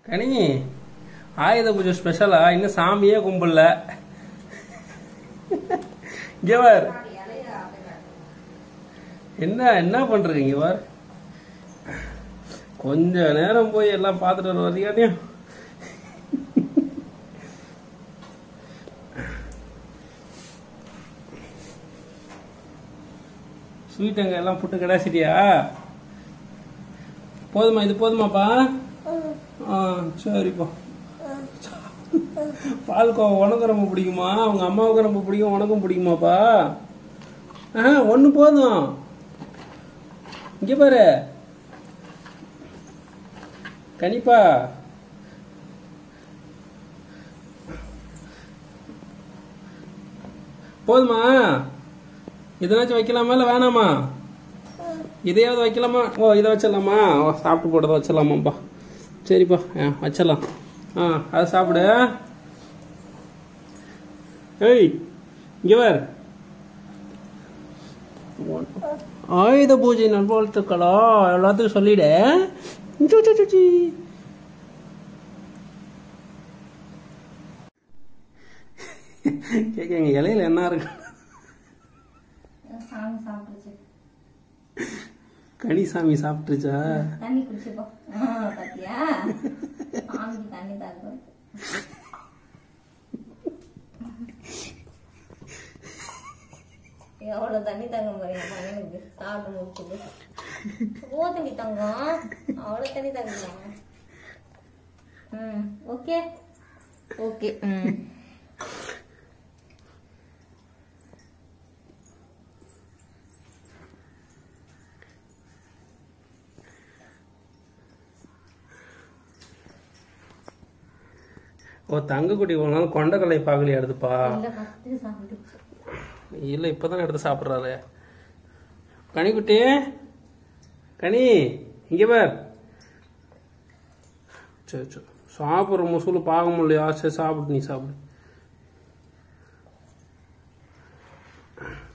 கனி ஆயுத பூஜை ஸ்பெஷலா இன்னும் சாமியே கும்பிடல இங்க பார் என்ன என்ன பண்றீங்க இங்க பார் கொஞ்ச நேரம் போய் எல்லாம் பார்த்துட்டு வர வரையாதையும் ஸ்வீட் அங்க எல்லாம் புட்டு கிடாசிட்டியா போதுமா இது போதுமாப்பா ஆ சரிப்பா பால்கோவா உனக்கு ரொம்ப பிடிக்குமா அவங்க அம்மாவுக்கு ரொம்ப பிடிக்கும் உனக்கும் பிடிக்குமாப்பா ஆ ஒன்று போதும் இங்க பாரு கனிப்பா போதுமா இதனாச்சும் வைக்கலாமா இல்லை வேணாமா இதையாவது வைக்கலாமா ஓ இதை வச்சிடலாமா ஓ சாப்பிட்டு போட்டதை வச்சிடலாமாப்பா சரிப்பா ஆ வச்சிடலாம் ஆ அதை சாப்பிடு ஏய் இங்கே வேறு ஆயுத பூஜை நல்வாழ்த்துக்களா எல்லாத்துக்கும் சொல்லிடு சு, சு, சு, சு. கேட்குங்க இலையில என்ன இருக்கு சாமி சாப்பிட்டுச்சு கனிசாமி சாப்பிட்டுருச்சா தண்ணி குடிச்சுப்போ ஆ, பாத்தியா சாமிக்கு தண்ணி தரணும் எவ்வளவு தண்ணி தங்க போறீங்க பையனுக்கு சாப்பிட்டு முடிச்சுட்டு ஓ தண்ணி தங்கம் அவ்வளவு தண்ணி தங்கலாம் ம் ஓகே ஓகே ம் ஓ தங்கக்குட்டி ஒரு நாள் கொண்டக்கல்லை பார்க்கலையா எடுத்துப்பா இல்ல ஃபஸ்ட்டு சாப்பிட்டுச்சு இல்லை இப்போதானே எடுத்து சாப்பிட்றாரு கனிக்குட்டி கனி இங்கே பார் சரி சரி சாப்பிட்ற முசூல் பார்க்க முடியலையா சரி சாப்பிடு நீ சாப்பிடு